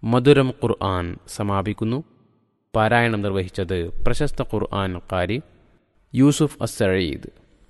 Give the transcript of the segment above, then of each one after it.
മധുരം ഖുർആൻ സമാപിക്കുന്നു പാരായണം നിർവഹിച്ചത് പ്രശസ്ത ഖുർആൻ കാരി യൂസുഫ് അസഴീദ്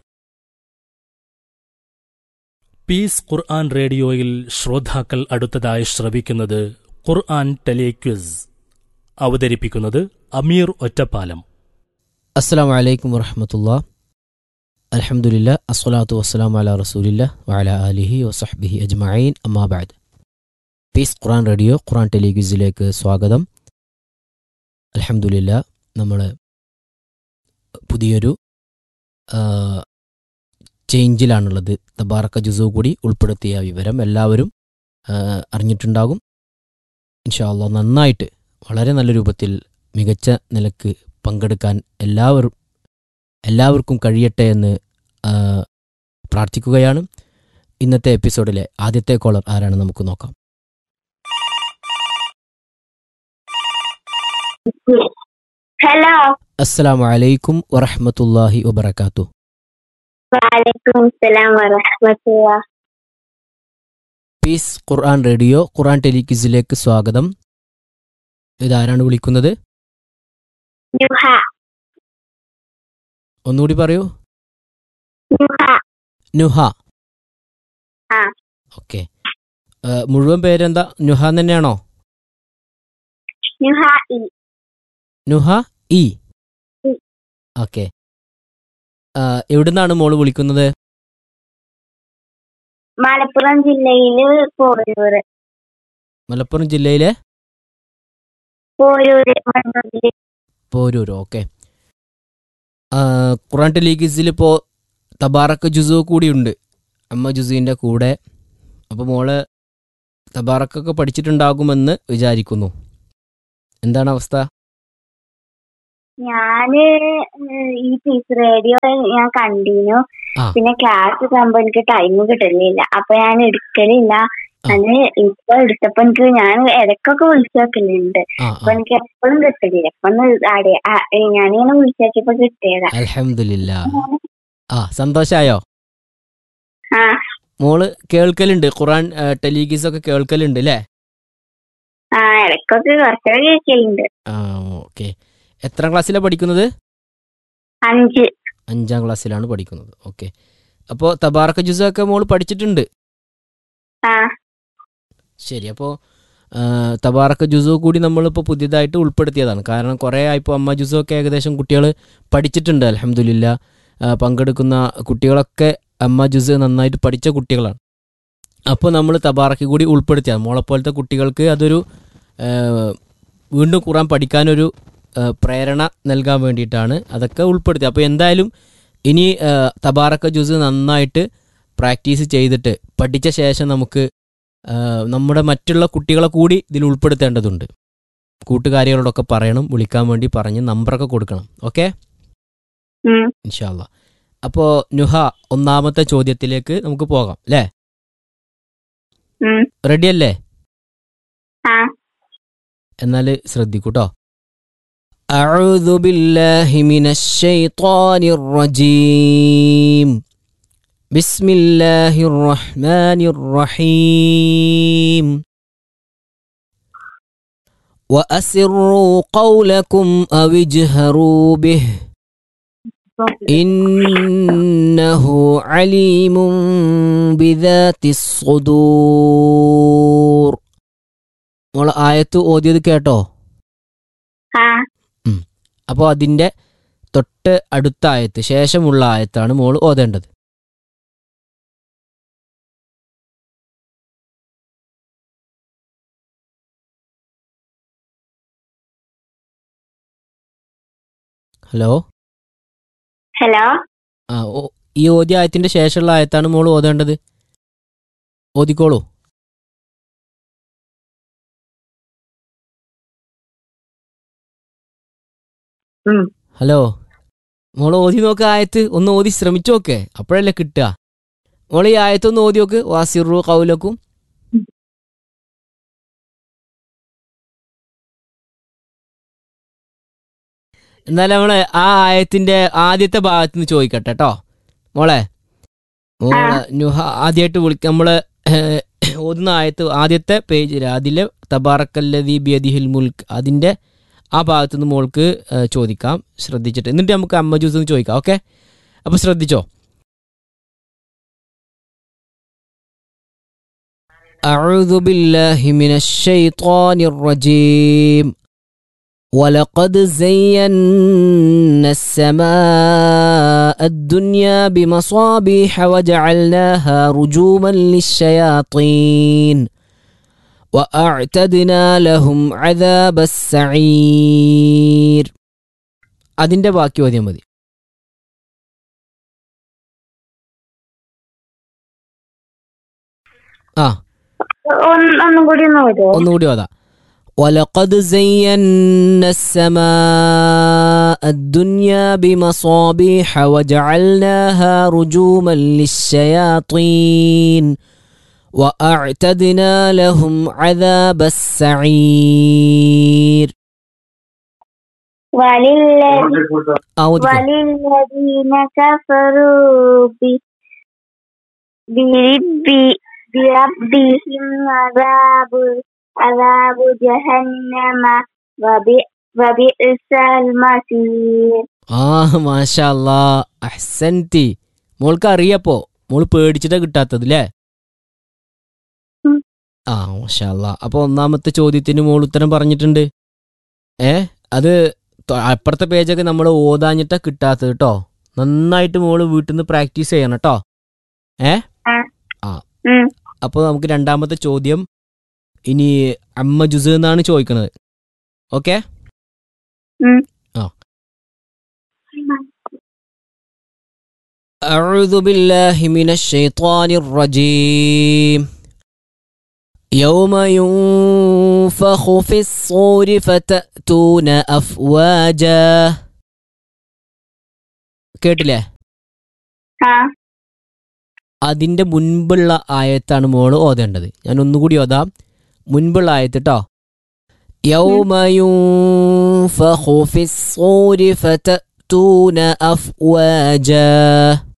പീസ് ഖുർആൻ റേഡിയോയിൽ ശ്രോതാക്കൾ അടുത്തതായി ശ്രവിക്കുന്നത് ഖുർആൻ ടെലിക്വിസ് അവതരിപ്പിക്കുന്നത് അമീർ ഒറ്റപ്പാലം അസ്സാം വലൈക്കും വറഹമത്തുള്ള അലഹമുല്ല അസ്വലാത്തു വസ്സലാം അല റസൂലില്ല വഅല അലിഹി വസഹ്ബിഹി അജ്മഈൻ അമ്മാബാദ് പീസ് ഖുറാൻ റേഡിയോ ഖുറാൻ ടെലിവിസിലേക്ക് സ്വാഗതം അലഹമുല്ല നമ്മൾ പുതിയൊരു ആ, ചേഞ്ചിലാണുള്ളത് തബാറക്ക ജുസു കൂടി ഉൾപ്പെടുത്തിയ വിവരം എല്ലാവരും ആ, അറിഞ്ഞിട്ടുണ്ടാകും ഇൻഷാല്ല നന്നായിട്ട് വളരെ നല്ല രൂപത്തിൽ മികച്ച നിലക്ക് പങ്കെടുക്കാൻ എല്ലാവരും എല്ലാവർക്കും കഴിയട്ടെ എന്ന് ആ, പ്രാർത്ഥിക്കുകയാണ് ഇന്നത്തെ എപ്പിസോഡിലെ ആദ്യത്തെ കോളർ ആരാണ് നമുക്ക് നോക്കാം ഹലോ അസ്സലാമു അലൈക്കും വറഹ്മത്തുള്ളാഹി വബറകാത്തു വാലൈക്കും സലാം വറഹ്മത്തുള്ള പീസ് ഖുർആൻ റേഡിയോ ഖുർആൻ ടെലിക്വിസിലേക്ക് സ്വാഗതം ഇതാരാണ് വിളിക്കുന്നത് നുഹ ഒന്നുകൂടി പറയൂ നുഹ നുഹ ആ. ഓക്കെ മുഴുവൻ പേരെന്താ നുഹ എന്ന് തന്നെയാണോ നുഹ ഇ നുഹ ഇ ഇ. ഓക്കെ എവിടുന്നാണ് മോള് വിളിക്കുന്നത് മലപ്പുറം ജില്ലയില് പോരൂര് മലപ്പുറം ജില്ലയിലെ പോരൂര് മണ്ണൂരില് പോരൂർ ഓക്കെ ഖുറാൻ ടെലിഗിസിൽ ഇപ്പോൾ തബാറക്ക് ജുസു കൂടിയുണ്ട് അമ്മ ജുസുവിൻ്റെ കൂടെ അപ്പോൾ മോള് തബാറക്കൊക്കെ പഠിച്ചിട്ടുണ്ടാകുമെന്ന് വിചാരിക്കുന്നു എന്താണ് അവസ്ഥ ഞാന് ഏഹ്, ഈ പീസ് റേഡിയോ ഞാൻ കണ്ടിനു ആ. പിന്നെ ക്ലാസ് ആകുമ്പോ എനിക്ക് ടൈം കിട്ടുന്നില്ല അപ്പൊ ഞാൻ എടുക്കലില്ല അത് ഇപ്പൊ എടുത്തപ്പോ എനിക്ക് ഞാൻ ഇടയ്ക്കൊക്കെ വിളിച്ചു നോക്കലുണ്ട് ആ അപ്പൊ എനിക്ക് എപ്പോഴും കിട്ടില്ല അപ്പൊ ഒന്ന് ആടെ- ആ, ഏ, ഞാനിങ്ങനെ വിളിച്ചു നോക്കിയപ്പോ കിട്ടിയതാ അലഹമില്ല ആ സന്തോഷായോ ആ മോള് കേൾക്കലുണ്ട് ഖുറാൻ ടെലിഗീസ് ഒക്കെ കേൾക്കലുണ്ട് അല്ലേ ആ ഇടയ്ക്കൊക്കെ കുറച്ചൊക്കെ കേൾക്കലുണ്ട് ആ ഓക്കെ എത്രാം ക്ലാസ്സിലാണ് പഠിക്കുന്നത് അഞ്ച് അഞ്ചാം ക്ലാസ്സിലാണ് പഠിക്കുന്നത് ഓക്കെ അപ്പോൾ തബാറക്ക ജുസ ഒക്കെ മോള് പഠിച്ചിട്ടുണ്ട് ആ ശരി അപ്പോൾ തബാറക്ക ജുസു കൂടി നമ്മളിപ്പോൾ പുതിയതായിട്ട് ഉൾപ്പെടുത്തിയതാണ് കാരണം കുറേ ആയിപ്പോൾ അമ്മ ജുസു ഒക്കെ ഏകദേശം കുട്ടികൾ പഠിച്ചിട്ടുണ്ട് അലഹമുല്ല പങ്കെടുക്കുന്ന കുട്ടികളൊക്കെ അമ്മ ജുസ് നന്നായിട്ട് പഠിച്ച കുട്ടികളാണ് അപ്പോൾ നമ്മൾ തബാറക്ക് കൂടി ഉൾപ്പെടുത്തിയാണ് മോളെപ്പോലത്തെ കുട്ടികൾക്ക് അതൊരു ആ, വീണ്ടും ഖുറാൻ പഠിക്കാനൊരു ആ, പ്രേരണ നൽകാൻ വേണ്ടിയിട്ടാണ് അതൊക്കെ ഉൾപ്പെടുത്തിയത് അപ്പോൾ എന്തായാലും ഇനി ആ, തബാറക്ക ജുസ് നന്നായിട്ട് പ്രാക്ടീസ് ചെയ്തിട്ട് പഠിച്ച ശേഷം നമുക്ക് ആ, നമ്മുടെ മറ്റുള്ള കുട്ടികളെ കൂടി ഇതിൽ ഉൾപ്പെടുത്തേണ്ടതുണ്ട് കൂട്ടുകാരികളോടൊക്കെ പറയണം വിളിക്കാൻ വേണ്ടി പറഞ്ഞ് നമ്പറൊക്കെ കൊടുക്കണം ഓക്കെ ഉം ഇൻഷാല്ല അപ്പോൾ നുഹ ഒന്നാമത്തെ ചോദ്യത്തിലേക്ക് നമുക്ക് പോകാം അല്ലേ ഉം റെഡി അല്ലേ ആ എന്നാൽ ശ്രദ്ധിക്കൂട്ടോ أعوذ بالله من الشيطان الرجيم بسم الله الرحمن الرحيم وأسروا قولكم أو اجهروا به إنه عليم بذات الصدور മോളെ ആയത്ത് ഓതിയത് കേട്ടോ ആ അപ്പോൾ അതിൻ്റെ തൊട്ട് അടുത്ത ആയത്ത് ശേഷമുള്ള ആയത്താണ് മോൾ ഓതേണ്ടത് ഹലോ ഹലോ ആ ഓ ഈ ഓദ്യ ആയത്തിന്റെ ശേഷമുള്ള ആയത്താണ് മോൾ ഓതേണ്ടത് ഓതിക്കോളൂ ഉം. ഹലോ മോൾ ഓതി നോക്ക ആയത്ത് ഒന്ന് ഓതി ശ്രമിച്ചു നോക്കേ അപ്പോഴല്ലേ കിട്ടുക മോൾ ഈ ആയത്തൊന്ന് ഓതി നോക്ക് വാസിറു കൗലക്കും എന്നാൽ നമ്മള് ആ ആയത്തിന്റെ ആദ്യത്തെ ഭാഗത്ത് നിന്ന് ചോദിക്കട്ടെ കേട്ടോ മോളെ മോളെ നുഹ ആദ്യമായിട്ട് വിളിക്ക നമ്മള് ഏഹ്, ഓതുന്ന ആയത്ത് ആദ്യത്തെ പേജിൽ അതിലെ തബാറക്കല്ലദീ ബിയദിഹിൽ മുൽക്ക് അതിൻ്റെ ആ ഭാഗത്തു നിന്ന് മോൾക്ക് ആ, ചോദിക്കാം ശ്രദ്ധിച്ചിട്ട് എന്നിട്ട് നമുക്ക് അമ്മ ജ്യൂസ് എന്ന് ചോദിക്കാം ഓക്കെ അപ്പോൾ ശ്രദ്ധിച്ചോ أعوذ بالله من الشيطان الرجيم ولقد زينا السماء الدنيا بمصابيح وجعلناها رجوما للشياطين وأعتدنا لهم عذاب السعير അതിൻ്റെ ബാക്കി ഓദ്യം മതി ആ ഒന്ന് ഒന്നും കൂടി ഒന്ന് വരുമോ ഒന്നുകൂടി ഓതാ ولقد زينا السماء الدنيا بمصابيح وجعلناها رجوما للشياطين وأعتدنا لهم عذاب السعير وللذي أودك وللذين كفروا ب- برب بربهم عذاب عذاب جهنم وبئ- وبئس المصير ആ മാഷാ അല്ലാ അഹ്സൻതി മോൾക്ക് അറിയപ്പോ മോള് പേടിച്ചിട്ടാ കിട്ടാത്തത് അല്ലേ ഉം. ആ മാഷാ അല്ലാ അപ്പൊ ഒന്നാമത്തെ ചോദ്യത്തിന് മോൾ ഉത്തരം പറഞ്ഞിട്ടുണ്ട് ഏ അത് തൊ- അപ്പുറത്തെ പേജൊക്കെ നമ്മൾ ഓതാഞ്ഞിട്ടാ കിട്ടാത്തത് കേട്ടോ നന്നായിട്ട് മോള് വീട്ടിൽ നിന്ന് പ്രാക്ടീസ് ചെയ്യണം കേട്ടോ ഉം. അപ്പോൾ നമുക്ക് രണ്ടാമത്തെ ചോദ്യം ഇനി അമ്മ ജുസ് എന്നാണ് ചോദിക്കുന്നത് ഓക്കെ ഉം. ആ أعوذ بالله من الشيطان الرجيم يوم ينفخ في الصور فتأتون أفواجا കേട്ടില്ലേ ആ അതിൻ്റെ മുൻപുള്ള ആയത്താണ് മോള് ഓതേണ്ടത് ഞാൻ ഒന്നുകൂടി ഓതാം മുൻപുള്ള ആയത്ത് കേട്ടോ يوم ينفخ في الصور فتأتون أفواجا